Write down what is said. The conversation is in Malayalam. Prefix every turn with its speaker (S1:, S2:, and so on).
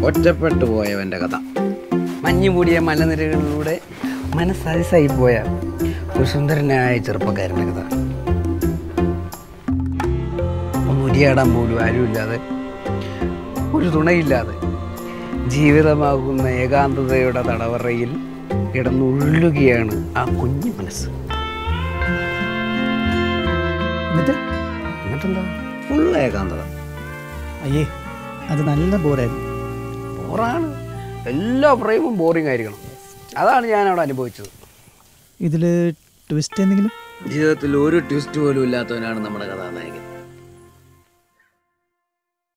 S1: ഒറ്റപ്പെട്ടു പോയവൻ്റെ കഥ മഞ്ഞു മൂടിയ മലനിരകളിലൂടെ മനസ്സരിസായി പോയ ഒരു സുന്ദരനായ ചെറുപ്പക്കാരൻ്റെ കഥ ഒന്ന് ഉരിയാടാൻ പോലും ആരുമില്ലാതെ ഒരു തുണയില്ലാതെ ജീവിതമാകുന്ന ഏകാന്തതയുടെ തടവറയിൽ കിടന്നുള്ളുകയാണ് ആ കുഞ്ഞു മനസ്സ്
S2: എന്നിട്ട്
S1: എന്നിട്ടെന്താ ഫുൾ ഏകാന്തത
S2: അയ്യേ അത് നല്ല ബോറായിരുന്നു
S1: ബോറാണ് എല്ലാ ഫ്രെയിമും ബോറിംഗ് ആയിരിക്കണം അതാണ് ഞാൻ അവിടെ അനുഭവിച്ചത്
S2: ഇതിൽ ട്വിസ്റ്റ് എന്തെങ്കിലും
S1: ജീവിതത്തിൽ ഒരു ട്വിസ്റ്റ് പോലും ഇല്ലാത്തവനാണ് നമ്മുടെ കഥാനായകൻ